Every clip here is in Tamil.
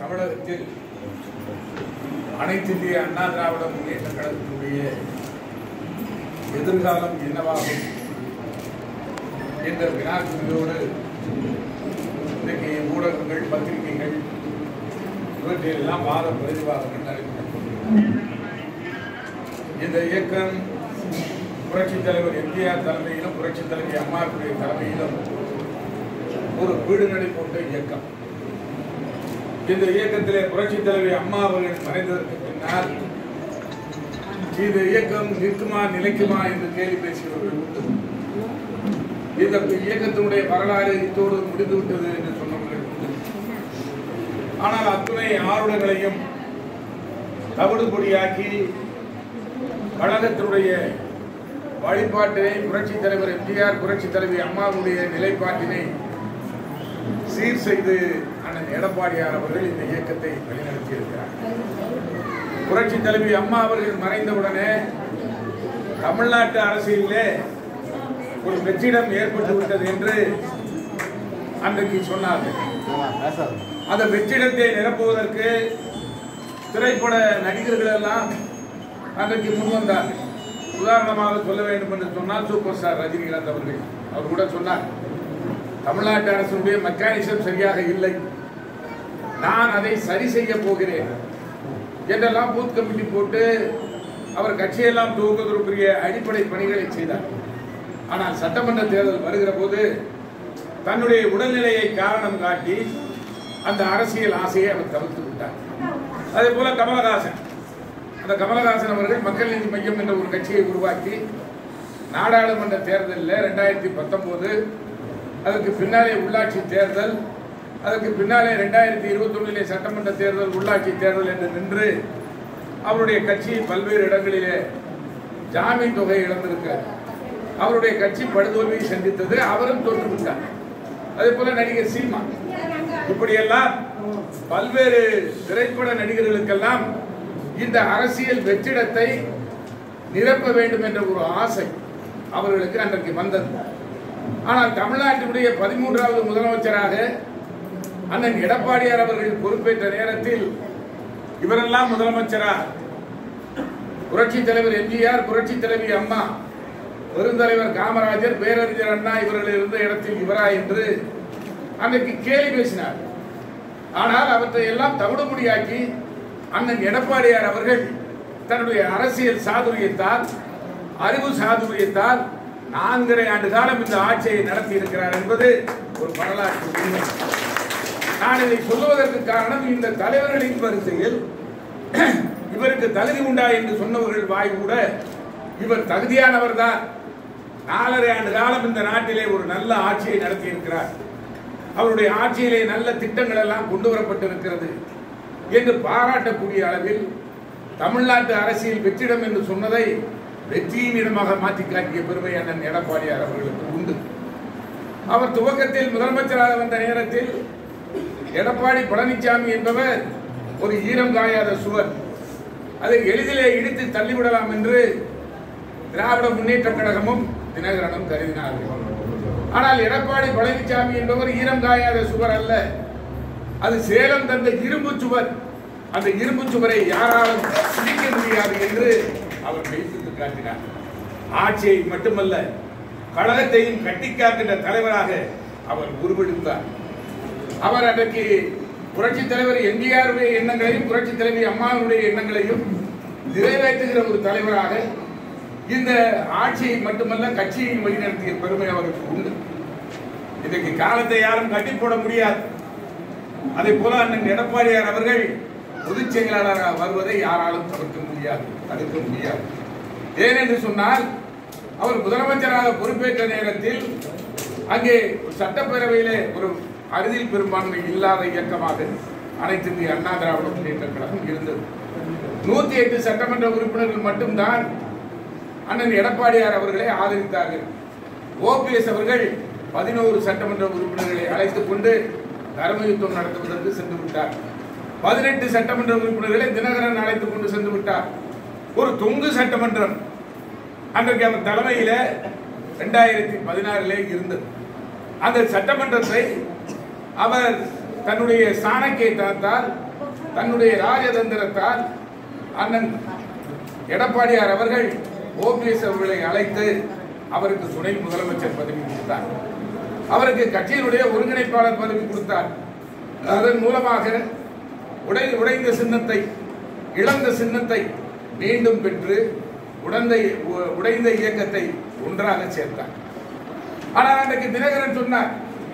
தமிழகத்தில் அனைத்து இந்திய அண்ணா திராவிட முன்னேற்ற கழகத்தினுடைய எதிர்காலம் என்னவாகும் என்ற வினாக்குறியோடு இன்றைக்கு ஊடகங்கள் பத்திரிகைகள் இவற்றையெல்லாம் வாத பிரதிவாதங்கள் நடைபெற்றது இந்த இயக்கம் புரட்சித் தலைவர் எம்ஜிஆர் தலைமையிலும் புரட்சித் தலைவி அம்மாவுடைய தலைமையிலும் ஒரு வீடுநடை போட்ட இயக்கம் இந்த இயக்கத்திலே புரட்சித் தலைவி அம்மா அவர்கள் மறைந்ததற்கு பின்னால் இந்த இயக்கம் நிற்குமா நிலைக்குமா என்று கேள்வி பேசியவர்கள் உண்டு இந்த இயக்கத்தினுடைய வரலாறு இத்தோடு முடிந்துவிட்டது என்று சொன்னவர்கள் உண்டு ஆனால் அத்துணை ஆர்வலர்களையும் தவிடுபொடியாக்கி கழகத்தினுடைய வழிபாட்டினை புரட்சித் தலைவர் எம்ஜிஆர் புரட்சித் தலைவி அம்மாவுடைய நிலைப்பாட்டினை சீர் செய்து அண்ணன் எடப்பாடியார் அவர்கள் இந்த இயக்கத்தை வழிநடத்தியிருக்கிறார் புரட்சி தலைவி அம்மா அவர்கள் மறைந்தவுடனே தமிழ்நாட்டு அரசியலிலே ஒரு வெற்றிடம் ஏற்பட்டு விட்டது என்று அன்றைக்கு சொன்னார்கள் அந்த வெற்றிடத்தை நிரப்புவதற்கு திரைப்பட நடிகர்கள் எல்லாம் அன்றைக்கு முன்வந்தார்கள் உதாரணமாக சொல்ல வேண்டும் என்று சொன்னால் சூப்பர் ஸ்டார் ரஜினிகாந்த் அவர்கள் அவர் கூட சொன்னார் தமிழ்நாட்டு அரசுடைய மெக்கானிசம் சரியாக இல்லை நான் அதை சரி செய்ய போகிறேன் என்றெல்லாம் பூத் கமிட்டி போட்டு அவர் கட்சியெல்லாம் துவங்குவதற்குரிய அடிப்படை பணிகளை செய்தார் ஆனால் சட்டமன்ற தேர்தல் வருகிற போது தன்னுடைய உடல்நிலையை காரணம் காட்டி அந்த அரசியல் ஆசையை அவர் தவிர்த்து விட்டார் அதே போல கமலஹாசன் அந்த கமலஹாசன் அவர்கள் மக்கள் நீதி மையம் என்ற ஒரு கட்சியை உருவாக்கி நாடாளுமன்ற தேர்தலில் ரெண்டாயிரத்தி பத்தொன்பது அதற்கு பின்னாலே உள்ளாட்சி தேர்தல் அதற்கு பின்னாலே ரெண்டாயிரத்தி இருபத்தொன்னிலே சட்டமன்ற தேர்தல் உள்ளாட்சி தேர்தல் என்று நின்று அவருடைய கட்சி பல்வேறு இடங்களிலே ஜாமீன் தொகை இழந்திருக்கிறார் அவருடைய கட்சி படுதோல்வியை சந்தித்தது அவரும் தோற்று விட்டார் அதே போல நடிகர் சீமா இப்படியெல்லாம் பல்வேறு திரைப்பட நடிகர்களுக்கெல்லாம் இந்த அரசியல் வெற்றிடத்தை நிரப்ப வேண்டும் என்ற ஒரு ஆசை அவர்களுக்கு அன்றைக்கு வந்தது ஆனால் தமிழ்நாட்டினுடைய பதிமூன்றாவது முதலமைச்சராக அண்ணன் எடப்பாடியார் அவர்கள் பொறுப்பேற்ற நேரத்தில் இவரெல்லாம் முதலமைச்சரா புரட்சி தலைவர் எம்ஜிஆர் புரட்சி தலைவி அம்மா பெருந்தலைவர் காமராஜர் பேரறிஞர் அண்ணா இவர்கள் இருந்த இடத்தில் இவரா என்று அன்றைக்கு கேலி பேசினார் ஆனால் அவற்றை எல்லாம் தவிடுபடியாக்கி அண்ணன் எடப்பாடியார் அவர்கள் தன்னுடைய அரசியல் சாதுரியத்தால் அறிவு சாதுரியத்தால் நான்கரை ஆண்டு காலம் இந்த ஆட்சியை நடத்தி இருக்கிறார் என்பது ஒரு வரலாற்று உண்மை நான் இதை சொல்லுவதற்கு காரணம் இந்த தலைவர்களின் வரிசையில் இவருக்கு தகுதி உண்டா என்று சொன்னவர்கள் வாய் கூட இவர் தகுதியானவர் தான் நாலரை ஆண்டு காலம் இந்த நாட்டிலே ஒரு நல்ல ஆட்சியை நடத்தி இருக்கிறார் அவருடைய ஆட்சியிலே நல்ல திட்டங்கள் எல்லாம் கொண்டு வரப்பட்டிருக்கிறது என்று பாராட்டக்கூடிய அளவில் தமிழ்நாட்டு அரசியல் வெற்றிடம் என்று சொன்னதை வெற்றியின் இடமாக மாற்றி காட்டிய பெருமை அண்ணன் எடப்பாடியார் அவர்களுக்கு உண்டு அவர் துவக்கத்தில் முதலமைச்சராக வந்த நேரத்தில் எடப்பாடி பழனிசாமி என்பவர் ஒரு ஈரம் காயாத சுவர் அதை எளிதிலே இடித்து தள்ளிவிடலாம் என்று திராவிட முன்னேற்ற கழகமும் தினகரனும் கருதினார்கள் ஆனால் எடப்பாடி பழனிசாமி என்பவர் ஈரம் காயாத சுவர் அல்ல அது சேலம் தந்த இரும்பு சுவர் அந்த இரும்பு சுவரை யாராலும் பிடிக்க முடியாது என்று அவர் மெய்ப்பித்து காட்டினார் ஆட்சியை மட்டுமல்ல கழகத்தையும் கட்டி காக்கின்ற தலைவராக அவர் உருவெடுத்தார் அவர் அன்றைக்கு புரட்சி தலைவர் எம்ஜிஆருடைய எண்ணங்களையும் புரட்சி தலைவி அம்மாவுடைய எண்ணங்களையும் நிறைவேற்றுகிற ஒரு தலைவராக இந்த ஆட்சியை மட்டுமல்ல கட்சியை வழிநடத்திய பெருமை அவருக்கு உண்டு இன்றைக்கு காலத்தை யாரும் கட்டி போட முடியாது அதே போல அண்ணன் எடப்பாடியார் அவர்கள் பொதுச் செயலாளராக வருவதை யாராலும் தவிர்க்க முடியாது தடுக்க முடியாது ஏனென்று சொன்னால் அவர் முதலமைச்சராக பொறுப்பேற்ற நேரத்தில் அங்கே ஒரு சட்டப்பேரவையிலே ஒரு அறுதியில் பெரும்பான்மை இல்லாத இயக்கமாக அனைத்து இந்திய அண்ணா திராவிட முன்னேற்ற கழகம் இருந்தது நூத்தி எட்டு சட்டமன்ற உறுப்பினர்கள் மட்டும்தான் அண்ணன் எடப்பாடியார் அவர்களை ஆதரித்தார்கள் ஓபிஎஸ் அவர்கள் பதினோரு சட்டமன்ற உறுப்பினர்களை அழைத்துக் கொண்டு தர்மயுத்தம் நடத்துவதற்கு சென்று விட்டார் பதினெட்டு சட்டமன்ற உறுப்பினர்களை தினகரன் அழைத்துக் கொண்டு சென்று விட்டார் ஒரு தொங்கு சட்டமன்றம் அன்றைக்கு அவர் தலைமையில ரெண்டாயிரத்தி பதினாறிலே இருந்தது அந்த சட்டமன்றத்தை அவர் தன்னுடைய சாணக்கிய தனத்தால் தன்னுடைய ராஜதந்திரத்தால் அண்ணன் எடப்பாடியார் அவர்கள் ஓபிஎஸ் அவர்களை அழைத்து அவருக்கு துணை முதலமைச்சர் பதவி கொடுத்தார் அவருக்கு கட்சியினுடைய ஒருங்கிணைப்பாளர் பதவி கொடுத்தார் அதன் மூலமாக உடை உடைந்த சின்னத்தை இழந்த சின்னத்தை மீண்டும் பெற்று உடந்த உ- உடைந்த இயக்கத்தை ஒன்றாக சேர்த்தார் ஆனால் அன்றைக்கு தினகரன் சொன்னார்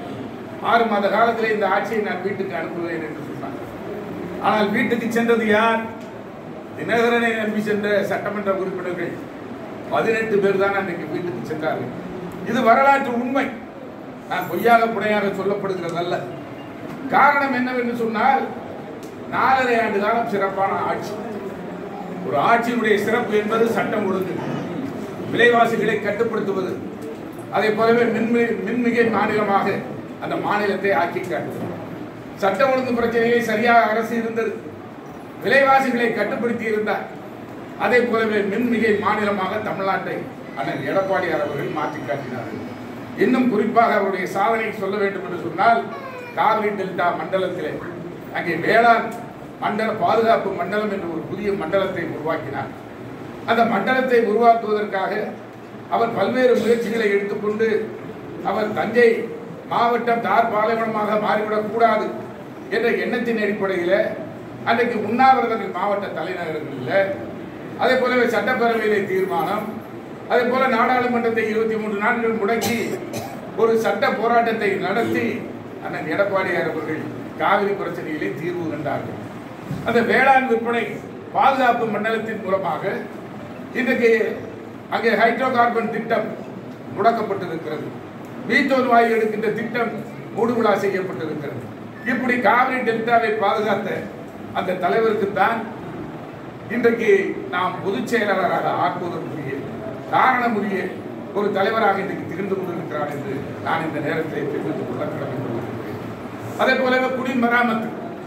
ஆறு மாத காலத்தில் இந்த ஆட்சியை நான் வீட்டுக்கு அனுப்புவேன் என்று சொன்னார் ஆனால் வீட்டுக்கு சென்றது யார் தினகரனை நம்பி சென்ற சட்டமன்ற உறுப்பினர்கள் பதினெட்டு பேர் தான் அன்றைக்கு வீட்டுக்கு சென்றார்கள் இது வரலாற்று உண்மை நான் பொய்யாக புனையாக சொல்லப்படுகிறதல்ல காரணம் என்னவென்று சொன்னால் நாலரை ஆண்டு காலம் சிறப்பான ஆட்சி ஒரு ஆட்சியினுடைய சிறப்பு என்பது சட்டம் ஒழுங்கு விலைவாசிகளை கட்டுப்படுத்துவது அதே போலவே மின்மி மின்மிகை மாநிலமாக அந்த மாநிலத்தை ஆக்கி காட்டுவது சட்ட ஒழுங்கு பிரச்சனையை சரியாக அரசு இருந்தது விலைவாசிகளை கட்டுப்படுத்தி இருந்தார் அதே போலவே மின்மிகை மாநிலமாக தமிழ்நாட்டை அண்ணன் எடப்பாடியார் அவர்கள் மாற்றி காட்டினார்கள் இன்னும் குறிப்பாக அவருடைய சாதனை சொல்ல வேண்டும் என்று சொன்னால் காவிரி டெல்டா மண்டலத்திலே அங்கே வேளாண் மண்டல பாதுகாப்பு மண்டலம் என்ற ஒரு புதிய மண்டலத்தை உருவாக்கினார் அந்த மண்டலத்தை உருவாக்குவதற்காக அவர் பல்வேறு முயற்சிகளை எடுத்துக்கொண்டு அவர் தஞ்சை மாவட்டம் தார் பாலைவனமாக மாறிவிடக் கூடாது என்ற எண்ணத்தின் அடிப்படையில் அன்றைக்கு உண்ணாவிரதங்கள் மாவட்ட தலைநகரங்களில் அதே போலவே சட்டப்பேரவையிலே தீர்மானம் அதே போல நாடாளுமன்றத்தை இருபத்தி மூன்று நாட்கள் முடக்கி ஒரு சட்ட போராட்டத்தை நடத்தி அண்ணன் எடப்பாடியார் அவர்கள் காவிரி பிரச்சனையிலே தீர்வு கண்டார்கள் அந்த வேளாண் விற்பனை பாதுகாப்பு மண்டலத்தின் மூலமாக இன்றைக்கு அங்கே ஹைட்ரோ கார்பன் திட்டம் முடக்கப்பட்டிருக்கிறது மீத்தோன் வாயு எடுக்கின்ற திட்டம் மூடுவிழா செய்யப்பட்டிருக்கிறது இப்படி காவிரி டெல்டாவை பாதுகாத்த அந்த தலைவருக்கு தான் இன்றைக்கு நாம் பொதுச் செயலாளராக ஆக்குவதற்குரிய காரணமுரிய ஒரு தலைவராக இன்றைக்கு திகழ்ந்து கொண்டிருக்கிறார் என்று நான் இந்த நேரத்தில் தெரிவித்துக் கொள்ள கடமைப்பட்டிருக்கிறேன் அதே போலவே குடிமராமத்து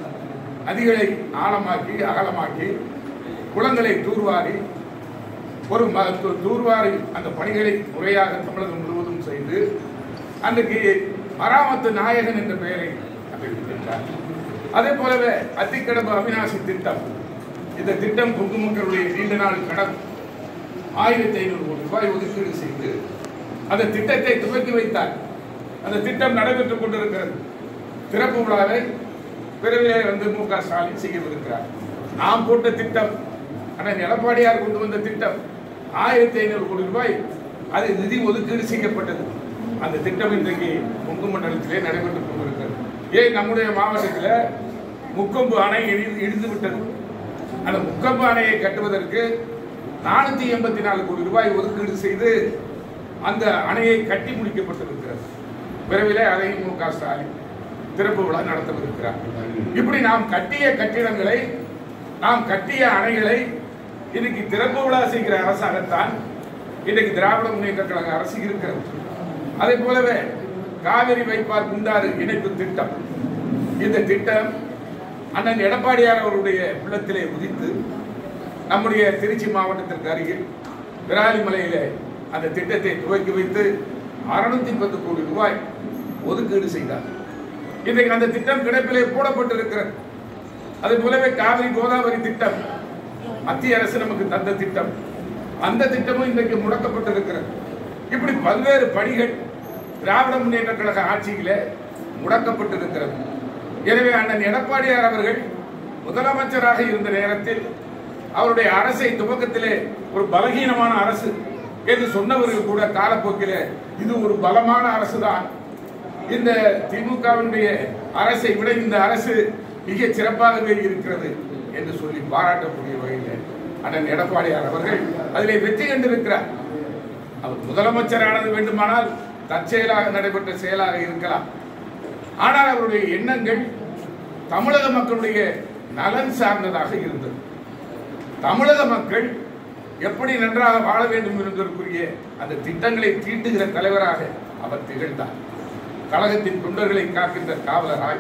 நதிகளை ஆழமாக்கி அகலமாக்கி குளங்களை தூர்வாரி ஒரு ம- து- தூர்வாரி அந்த பணிகளை முறையாக தமிழகம் முழுவதும் செய்து அன்றைக்கு மராமத்து நாயகன் என்ற பெயரை அன்றைக்கு பெற்றார் அதே போலவே அத்திக்கடம்பு அவிநாசி திட்டம் இந்த திட்டம் பொதுமக்களுடைய நீண்ட நாள் கடன் ஆயிரத்தி ஐநூறு கோடி ரூபாய் ஒதுக்கீடு செய்து அந்த திட்டத்தை துவக்கி வைத்தார் அந்த திட்டம் நடைபெற்றுக் கொண்டிருக்கிறது திறப்பு விழாவை விரைவிலே வந்து மு க ஸ்டாலின் செய்யவிருக்கிறார் நாம் போட்ட திட்டம் அண்ணன் எடப்பாடியார் கொண்டு வந்த திட்டம் ஆயிரத்தி ஐநூறு கோடி ரூபாய் அது நிதி ஒதுக்கீடு செய்யப்பட்டது அந்த திட்டம் இன்றைக்கு கொங்கு மண்டலத்திலே நடைபெற்றுக் கொண்டிருக்கிறது ஏன் நம்முடைய மாவட்டத்தில் முக்கொம்பு அணை இடி- இடிந்து விட்டது அந்த முக்கொம்பு அணையை கட்டுவதற்கு நானூத்தி எண்பத்தி நாலு கோடி ரூபாய் ஒதுக்கீடு செய்து அந்த அணையை கட்டி முடிக்கப்பட்டிருக்கிறது விரைவிலே அதையும் மு க ஸ்டாலின் திறப்பு விழா நடத்தவிருக்கிறார் இப்படி நாம் கட்டிய கட்டிடங்களை நாம் கட்டிய அணைகளை இன்னைக்கு திறப்பு விழா செய்கிற அரசாகத்தான் இன்றைக்கு திராவிட முன்னேற்ற கழக அரசு இருக்கிறது அதே போலவே காவிரி வைப்பார் குண்டாறு இணைப்பு திட்டம் இந்த திட்டம் அண்ணன் எடப்பாடியார் அவருடைய உள்ளத்திலே உதித்து நம்முடைய திருச்சி மாவட்டத்திற்கு அருகில் விராலிமலையிலே அந்த திட்டத்தை துவக்கி வைத்து அறுநூத்தி பத்து கோடி ரூபாய் ஒதுக்கீடு செய்தார் இன்றைக்கு அந்த திட்டம் கிடப்பிலே போடப்பட்டிருக்கிறது அதே போலவே காவிரி கோதாவரி திட்டம் மத்திய அரசு நமக்கு தந்த திட்டம் அந்த திட்டமும் இன்றைக்கு முடக்கப்பட்டிருக்கிறது இப்படி பல்வேறு பணிகள் திராவிட முன்னேற்ற கழக ஆட்சியிலே முடக்கப்பட்டிருக்கிறது எனவே அண்ணன் எடப்பாடியார் அவர்கள் முதலமைச்சராக இருந்த நேரத்தில் அவருடைய அரசை துவக்கத்திலே ஒரு பலகீனமான அரசு என்று சொன்னவர்கள் கூட காலப்போக்கிலே இது ஒரு பலமான அரசுதான் இந்த திமுகவினுடைய அரசை விட இந்த அரசு மிக சிறப்பாகவே இருக்கிறது என்று சொல்லி பாராட்டக்கூடிய வகையில் அண்ணன் எடப்பாடியார் அவர்கள் அதிலே வெற்றி கண்டிருக்கிறார் அவர் முதலமைச்சரானது வேண்டுமானால் தற்செயலாக நடைபெற்ற செயலாக இருக்கலாம் ஆனால் அவருடைய எண்ணங்கள் தமிழக மக்களுடைய நலன் சார்ந்ததாக இருந்தது தமிழக மக்கள் எப்படி நன்றாக வாழ வேண்டும் என்பதற்குரிய அந்த திட்டங்களை தீட்டுகிற தலைவராக அவர் திகழ்ந்தார் கழகத்தின் தொண்டர்களை காக்கின்ற காவலராய்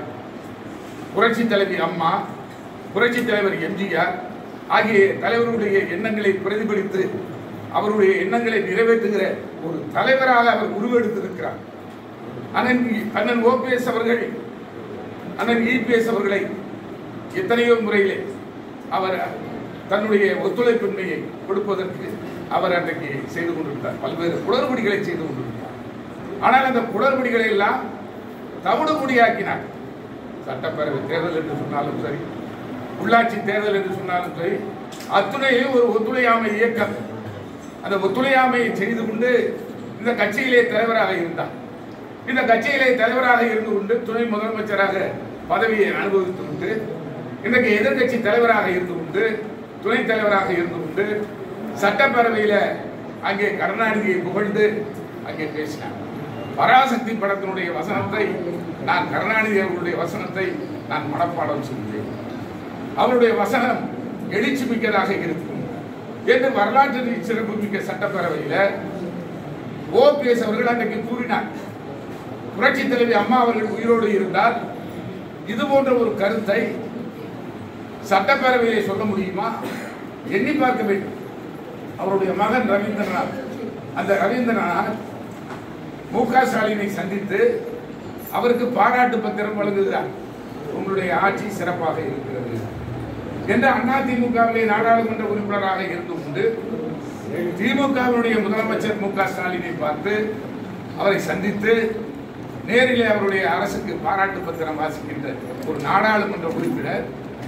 புரட்சி தலைவி அம்மா புரட்சி தலைவர் எம்ஜிஆர் ஆகிய தலைவருடைய எண்ணங்களை பிரதிபலித்து அவருடைய எண்ணங்களை நிறைவேற்றுகிற ஒரு தலைவராக அவர் உருவெடுத்திருக்கிறார் அண்ணன் அண்ணன் ஓபிஎஸ் அவர்கள் அண்ணன் இபிஎஸ் அவர்களை எத்தனையோ முறையிலே அவர் தன்னுடைய ஒத்துழைப்பின்மையை கொடுப்பதற்கு அவர் அன்றைக்கு செய்து கொண்டிருந்தார் பல்வேறு குளறுபடிகளை செய்து கொண்டிருந்தார் ஆனால் அந்த குளறுபடிகளை எல்லாம் தவிடுபடியாக்கினார் சட்டப்பேரவை தேர்தல் என்று சொன்னாலும் சரி உள்ளாட்சி தேர்தல் என்று சொன்னாலும் சரி அத்துணையும் ஒரு ஒத்துழையாமை இயக்கம் அந்த ஒத்துழையாமையை செய்து கொண்டு இந்த கட்சியிலே தலைவராக இருந்தார் இந்த கட்சியிலே தலைவராக இருந்து கொண்டு துணை முதலமைச்சராக பதவியை அனுபவித்து கொண்டு இன்றைக்கு எதிர்க்கட்சி தலைவராக இருந்து கொண்டு துணைத் தலைவராக இருந்து கொண்டு சட்டப்பேரவையில் அங்கே கருணாநிதியை புகழ்ந்து அங்கே பேசினார் பராசக்தி படத்தினுடைய வசனத்தை நான் கருணாநிதி அவர்களுடைய வசனத்தை நான் மனப்பாடம் செய்தேன் அவருடைய வசனம் எழுச்சி மிக்கதாக இருக்கும் என்று வரலாற்று சிறப்பு மிக்க சட்டப்பேரவையில் ஓபிஎஸ் அவர்கள் அன்றைக்கு கூறினார் புரட்சி தலைவி அம்மா அவர்கள் உயிரோடு இருந்தால் இது போன்ற ஒரு கருத்தை சட்டப்பேரவையிலே சொல்ல முடியுமா எண்ணி பார்க்க வேண்டும் அவருடைய மகன் ரவீந்திரநாத் அந்த ரவீந்திரநாத் மு க ஸ்டாலினை சந்தித்து அவருக்கு பாராட்டு பத்திரம் வழங்குகிறார் உங்களுடைய ஆட்சி சிறப்பாக இருக்கிறது என்று அதிமுகவிலே நாடாளுமன்ற உறுப்பினராக இருந்து கொண்டு திமுகவினுடைய முதலமைச்சர் மு க ஸ்டாலினை பார்த்து அவரை சந்தித்து நேரிலே அவருடைய அரசுக்கு பாராட்டு பத்திரம் வாசிக்கின்ற ஒரு நாடாளுமன்ற உறுப்பினர்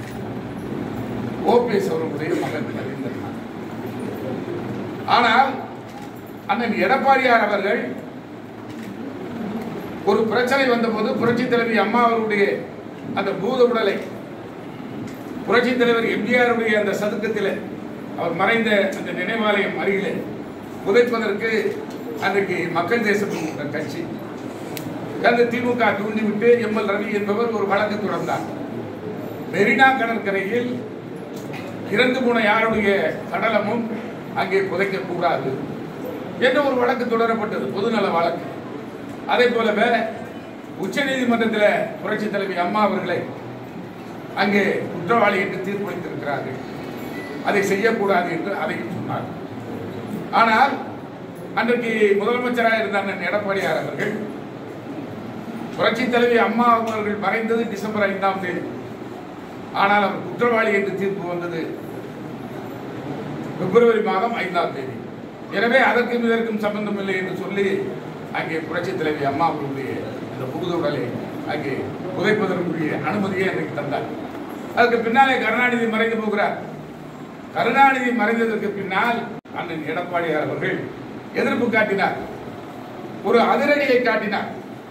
ஓபிஎஸ் அவர்களுடைய மகன் ரவீந்திரநாத் ஆனால் அண்ணன் எடப்பாடியார் அவர்கள் ஒரு பிரச்சனை வந்தபோது புரட்சி தலைவி அம்மா அவருடைய அந்த பூத உடலை புரட்சி தலைவர் எம்ஜிஆருடைய அந்த சதுக்கத்தில் அவர் மறைந்த அந்த நினைவாலயம் அருகிலே புதைப்பதற்கு அன்றைக்கு மக்கள் தேசம் என்ற கட்சி அந்த திமுக தூண்டிவிட்டு எம் எல் ரவி என்பவர் ஒரு வழக்கு தொடர்ந்தார் மெரினா கடற்கரையில் இறந்து போன யாருடைய சடலமும் அங்கே புதைக்க கூடாது என்ற ஒரு வழக்கு தொடரப்பட்டது பொதுநல வழக்கு அதே போலவே உச்ச நீதிமன்றத்தில் புரட்சி தலைவி அம்மா அவர்களை அங்கே குற்றவாளி என்று தீர்ப்பளித்திருக்கிறார்கள் அதை செய்யக்கூடாது என்று அதையும் சொன்னார் ஆனால் அன்றைக்கு முதலமைச்சராக இருந்த அண்ணன் எடப்பாடியார் அவர்கள் புரட்சி தலைவி அம்மா அவர்கள் மறைந்தது டிசம்பர் ஐந்தாம் தேதி ஆனால் அவர் குற்றவாளி என்று தீர்ப்பு வந்தது பிப்ரவரி மாதம் ஐந்தாம் தேதி எனவே அதற்கும் இதற்கும் சம்பந்தம் இல்லை என்று சொல்லி அங்கே புரட்சி தலைவி அம்மா அவர்களுடைய அந்த புகுத உடலை அங்கே புதைப்பதற்குரிய அனுமதியை அன்றைக்கு தந்தார் அதுக்கு பின்னாலே கருணாநிதி மறைந்து போகிறார் கருணாநிதி மறைந்ததற்கு பின்னால் அண்ணன் எடப்பாடியார் அவர்கள் எதிர்ப்பு காட்டினார் ஒரு அதிரடியை காட்டினார்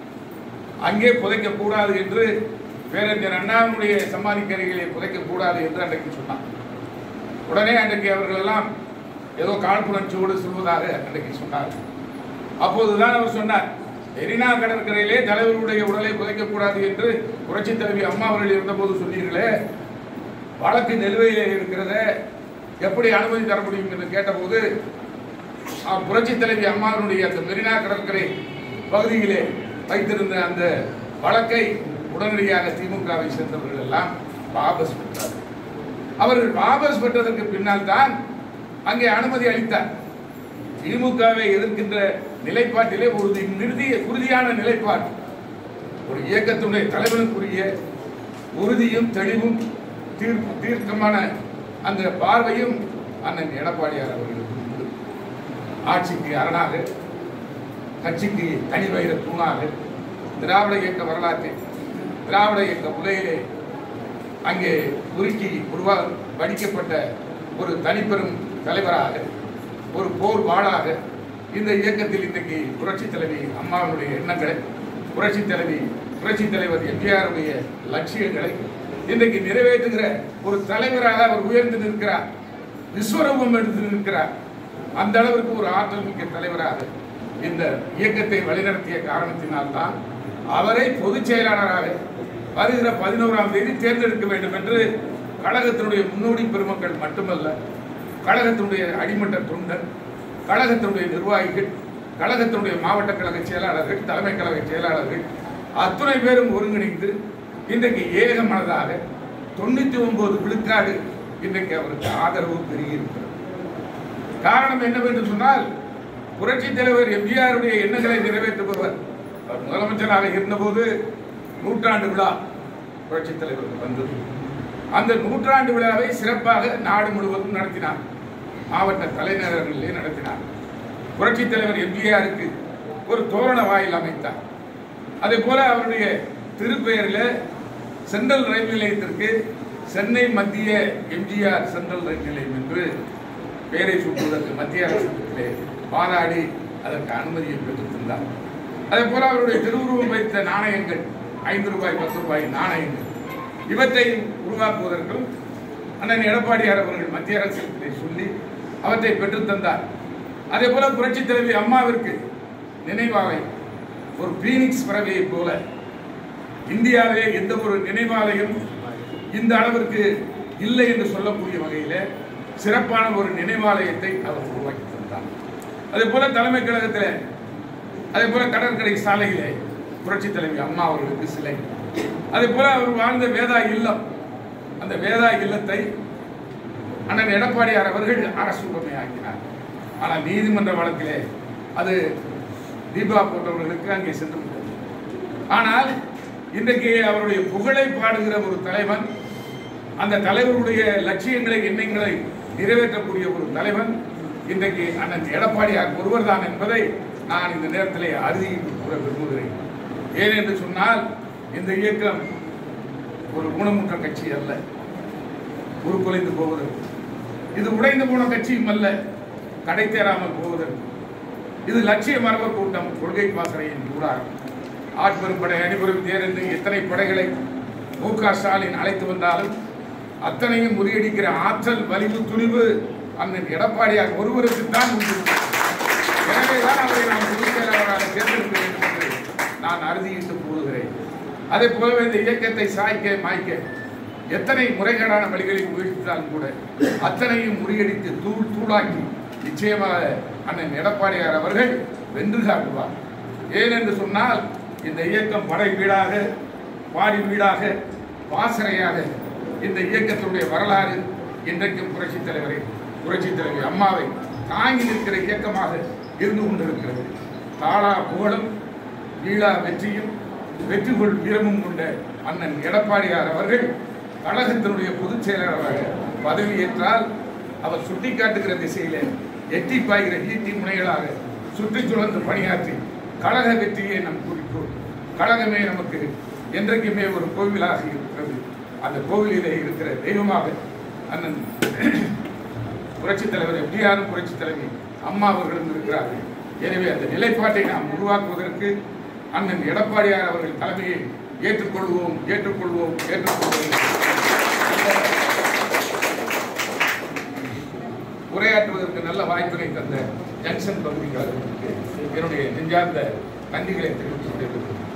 அங்கே புதைக்க கூடாது என்று பேரறிஞர் அண்ணாவினுடைய சமாதிக்கரைகளை புதைக்க கூடாது என்று அன்றைக்கு சொன்னார் உடனே அன்றைக்கு அவர்கள் எல்லாம் ஏதோ காழ்ப்புணர்ச்சியோடு சொல்வதாக அன்றைக்கு சொன்னார் அப்போதுதான் அவர் சொன்னார் மெரினா கடற்கரையிலே தலைவருடைய உடலை புதைக்கக்கூடாது என்று புரட்சி தலைவி அம்மா அவர்கள் இருந்தபோது சொன்னீர்களே வழக்கு நிலுவையில் இருக்கிறத எப்படி அனுமதி தர முடியும் என்று கேட்டபோது அஹ், புரட்சி தலைவி அம்மாவினுடைய அந்த மெரினா கடற்கரை பகுதியிலே வைத்திருந்த அந்த வழக்கை உடனடியாக திமுகவை சேர்ந்தவர்கள் எல்லாம் வாபஸ் பெற்றார்கள் அவர்கள் வாபஸ் பெற்றதற்கு பின்னால் தான் அங்கே அனுமதி அளித்தார் திமுகவை எதிர்க்கின்ற நிலைப்பாட்டிலே ஒரு நிறுதிய உறுதியான நிலைப்பாடு ஒரு இயக்கத்துடைய தலைவனுக்குரிய உறுதியும் தெளிவும் தீர்ப்பு தீர்க்கமான அந்த பார்வையும் அண்ணன் எடப்பாடியார் அவர்களுக்கு உண்டு ஆட்சிக்கு அரணாக கட்சிக்கு தனி வைர தூணாக திராவிட இயக்க வரலாற்றை திராவிட இயக்க உலகிலே அங்கே உருக்கி உருவா வடிக்கப்பட்ட ஒரு தனிப்பெரும் தலைவராக ஒரு போர் வாளாக இந்த இயக்கத்தில் இன்றைக்கு புரட்சி தலைவி அம்மாவுடைய எண்ணங்களை புரட்சி தலைவி புரட்சி தலைவர் எம்ஜிஆருடைய லட்சியங்களை இன்றைக்கு நிறைவேற்றுகிற ஒரு தலைவராக அவர் உயர்ந்து நிற்கிறார் விஸ்வரூபம் எடுத்து நிற்கிறார் அந்த அளவிற்கு ஒரு ஆற்றல் மிக்க தலைவராக இந்த இயக்கத்தை வழிநடத்திய காரணத்தினால்தான் அவரை பொதுச் செயலாளராக வருகிற பதினோராம் தேதி தேர்ந்தெடுக்க வேண்டும் என்று கழகத்தினுடைய முன்னோடி பெருமக்கள் மட்டுமல்ல கழகத்தினுடைய அடிமட்ட தொண்டர் கழகத்தினுடைய நிர்வாகிகள் கழகத்தினுடைய மாவட்ட கழக செயலாளர்கள் தலைமை கழக செயலாளர்கள் அத்துணை பேரும் ஒருங்கிணைந்து இன்றைக்கு ஏக மனதாக தொண்ணூத்தி ஒன்பது விழுக்காடு இன்றைக்கு அவருக்கு ஆதரவு பெருகியிருக்கிறது காரணம் என்னவென்று சொன்னால் புரட்சி தலைவர் எம்ஜிஆருடைய எண்ணங்களை நிறைவேற்றுபவர் அவர் முதலமைச்சராக இருந்தபோது நூற்றாண்டு விழா புரட்சி தலைவருக்கு வந்தது அந்த நூற்றாண்டு விழாவை சிறப்பாக நாடு முழுவதும் நடத்தினார் மாவட்ட தலைநகரங்களிலே நடத்தினார் புரட்சித் தலைவர் எம்ஜிஆருக்கு ஒரு தோரண வாயில் அமைத்தார் அதே போல அவருடைய திருப்பெயரில் சென்ட்ரல் ரயில் நிலையத்திற்கு சென்னை மத்திய எம்ஜிஆர் சென்ட்ரல் ரயில் நிலையம் என்று பெயரை சூட்டுவதற்கு மத்திய அரசிடத்திலே வாதாடி அதற்கு அனுமதியை பெற்றுத் தந்தார் அதே போல அவருடைய திருவுருவம் வைத்த நாணயங்கள் ஐந்து ரூபாய் பத்து ரூபாய் நாணயங்கள் இவற்றை உருவாக்குவதற்கும் அண்ணன் எடப்பாடியார் அவர்கள் மத்திய அரசிடத்திலே சொல்லி அவற்றை பெற்றுத் தந்தார் அதே போல புரட்சித் தலைவி அம்மாவிற்கு நினைவாலை ஒரு பீனிக்ஸ் பறவையைப் போல இந்தியாவிலே எந்த ஒரு நினைவாலயம் இந்த அளவிற்கு இல்லை என்று சொல்லக்கூடிய வகையில் சிறப்பான ஒரு நினைவாலயத்தை அவர் உருவாக்கி தந்தார் அதே போல தலைமை கழகத்தில் அதே போல கடற்கரை சாலையிலே புரட்சி தலைவி அம்மா அவர்களுக்கு சிலை அதே போல அவர் வாழ்ந்த வேதா இல்லம் அந்த வேதா இல்லத்தை அண்ணன் எடப்பாடியார் அவர்கள் அரசு உரிமையாக்கினார் ஆனால் நீதிமன்ற வழக்கிலே அது தீபா போன்றவர்களுக்கு அங்கே சென்று விட்டது ஆனால் இன்றைக்கு அவருடைய புகழை பாடுகிற ஒரு தலைவன் அந்த தலைவருடைய லட்சியங்களை எண்ணங்களை நிறைவேற்றக்கூடிய ஒரு தலைவன் இன்றைக்கு அண்ணன் எடப்பாடியார் ஒருவர்தான் என்பதை நான் இந்த நேரத்திலே அறுதியிட்டு கூற விரும்புகிறேன் ஏன் என்று சொன்னால் இந்த இயக்கம் ஒரு ஊனமுற்ற கட்சி அல்ல உருக்குலைந்து போவதற்கு இது உடைந்து போன கட்சியும் அல்ல கடை தேராமல் போவதற்கு இது லட்சிய மரபு கூட்டம் கொள்கை பாசறையின் கூடாரம் ஆட்பெரும் படை அணிபெரும் தேர் என்று எத்தனை படைகளை மு க ஸ்டாலின் அழைத்து வந்தாலும் அத்தனையும் முறியடிக்கிற ஆற்றல் வலிவு துணிவு அண்ணன் எடப்பாடியார் ஒருவருக்கு தான் உண்டு எனவேதான் அவரை நாம் பொதுச் செயலாளராக தேர்ந்தெடுக்க வேண்டும் என்று நான் அறுதியிட்டு கூறுகிறேன் அதே போலவே இந்த இயக்கத்தை சாய்க்க மாய்க்க எத்தனை முறைகேடான வழிகளில் முயற்சித்தாலும் கூட அத்தனையும் முறியடித்து தூள் தூளாக்கி நிச்சயமாக அண்ணன் எடப்பாடியார் அவர்கள் வென்று காட்டுவார் ஏன் என்று சொன்னால் இந்த இயக்கம் படை வீடாக பாடி வீடாக பாசறையாக இந்த இயக்கத்தினுடைய வரலாறு இன்றைக்கும் புரட்சித் தலைவரை புரட்சித் தலைவி அம்மாவை தாங்கி நிற்கிற இயக்கமாக இருந்து கொண்டிருக்கிறது தாளா புகழும் வீழா வெற்றியும் வெற்றி கொள் வீரமும் கொண்ட அண்ணன் எடப்பாடியார் அவர்கள் கழகத்தினுடைய பொதுச் செயலாளராக பதவியேற்றால் அவர் சுட்டிக்காட்டுகிற திசையிலே எட்டி பாய்கிற ஈட்டி முனைகளாக சுற்றி சுழந்து பணியாற்றி கழக வெற்றியே நம் குறிக்கோள் கழகமே நமக்கு என்றைக்குமே ஒரு கோவிலாக இருக்கிறது அந்த கோவிலிலே இருக்கிற தெய்வமாக அண்ணன் புரட்சித் தலைவர் எம்ஜிஆரும் புரட்சித் தலைவி அம்மா அவர்களும் இருக்கிறார்கள் எனவே அந்த நிலைப்பாட்டை நாம் உருவாக்குவதற்கு அண்ணன் எடப்பாடியார் அவர்கள் தலைமையை ஏற்றுக்கொள்வோம் ஏற்றுக்கொள்வோம் ஏற்றுக்கொள்வோம் உரையாற்றுவதற்கு நல்ல வாய்ப்பினை தந்த ஜங்ஷன் பகுதி கழகத்திற்கு என்னுடைய நெஞ்சார்ந்த நன்றிகளை தெரிவித்துக் கொண்டிருக்கிறேன்